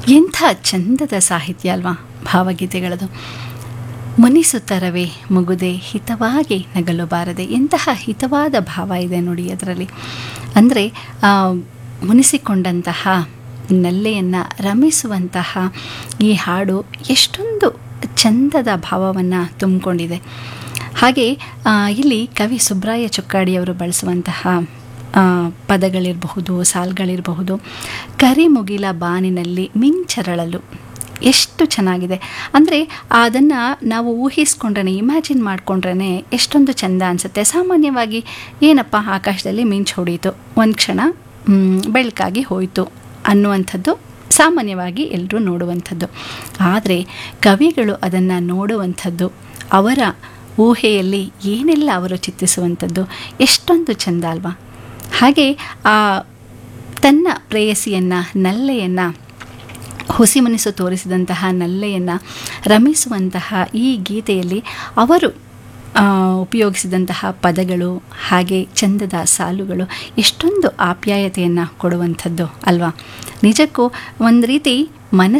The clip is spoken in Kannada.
ಎಂಥ ಚಂದದ ಸಾಹಿತ್ಯ ಅಲ್ವಾ ಭಾವಗೀತೆಗಳದು ಮುನಿಸುತ್ತರವೇ ಮುಗುದೆ ಹಿತವಾಗಿ ನಗಲು ಬಾರದೆ ಎಂತಹ ಹಿತವಾದ ಭಾವ ಇದೆ ನೋಡಿ ಅದರಲ್ಲಿ ಅಂದರೆ ಮುನಿಸಿಕೊಂಡಂತಹ ನಲ್ಲೆಯನ್ನು ರಮಿಸುವಂತಹ ಈ ಹಾಡು ಎಷ್ಟೊಂದು ಚಂದದ ಭಾವವನ್ನು ತುಂಬಿಕೊಂಡಿದೆ ಹಾಗೆ ಆ, ಇಲ್ಲಿ ಕವಿ ಸುಬ್ರಾಯ ಚುಕ್ಕಾಡಿಯವರು ಬಳಸುವಂತಹ ಆ, ಪದಗಳಿರಬಹುದು ಸಾಲ್ಗಳಿರಬಹುದು ಕರಿಮುಗಿಲ ಬಾನಿನಲ್ಲಿ ಮಿಂಚರಳಲು ಎಷ್ಟು ಚೆನ್ನಾಗಿದೆ ಅಂದರೆ ಅದನ್ನು ನಾವು ಊಹಿಸ್ಕೊಂಡ್ರೆ ಇಮ್ಯಾಜಿನ್ ಮಾಡ್ಕೊಂಡ್ರೆ ಎಷ್ಟೊಂದು ಚೆಂದ ಅನಿಸುತ್ತೆ ಸಾಮಾನ್ಯವಾಗಿ ಏನಪ್ಪ ಆಕಾಶದಲ್ಲಿ ಮಿಂಚು ಹೊಡೀತು ಒಂದು ಕ್ಷಣ ಮ್, ಬೆಳಕಾಗಿ ಹೋಯಿತು ಅನ್ನುವಂಥದ್ದು ಸಾಮಾನ್ಯವಾಗಿ ಎಲ್ಲರೂ ನೋಡುವಂಥದ್ದು ಆದರೆ ಕವಿಗಳು ಅದನ್ನು ನೋಡುವಂಥದ್ದು ಅವರ ಊಹೆಯಲ್ಲಿ ಏನೆಲ್ಲ ಅವರು ಚಿತ್ರಿಸುವಂಥದ್ದು ಎಷ್ಟೊಂದು ಚೆಂದ ಅಲ್ವಾ ಹಾಗೆ ಆ ತನ್ನ ಪ್ರೇಯಸಿಯನ್ನು ನಲ್ಲೆಯನ್ನು ಹುಸಿಮನಿಸು ತೋರಿಸಿದಂತಹ ನಲ್ಲೆಯನ್ನು ರಮಿಸುವಂತಹ ಈ ಗೀತೆಯಲ್ಲಿ ಅವರು ಆ, ಉಪಯೋಗಿಸಿದಂತಹ ಪದಗಳು ಹಾಗೆ ಚಂದದ ಸಾಲುಗಳು ಎಷ್ಟೊಂದು ಆಪ್ಯಾಯತೆಯನ್ನು ಕೊಡುವಂಥದ್ದು ಅಲ್ವಾ ನಿಜಕ್ಕೂ ಒಂದು ರೀತಿ ಮನಸ್ಸು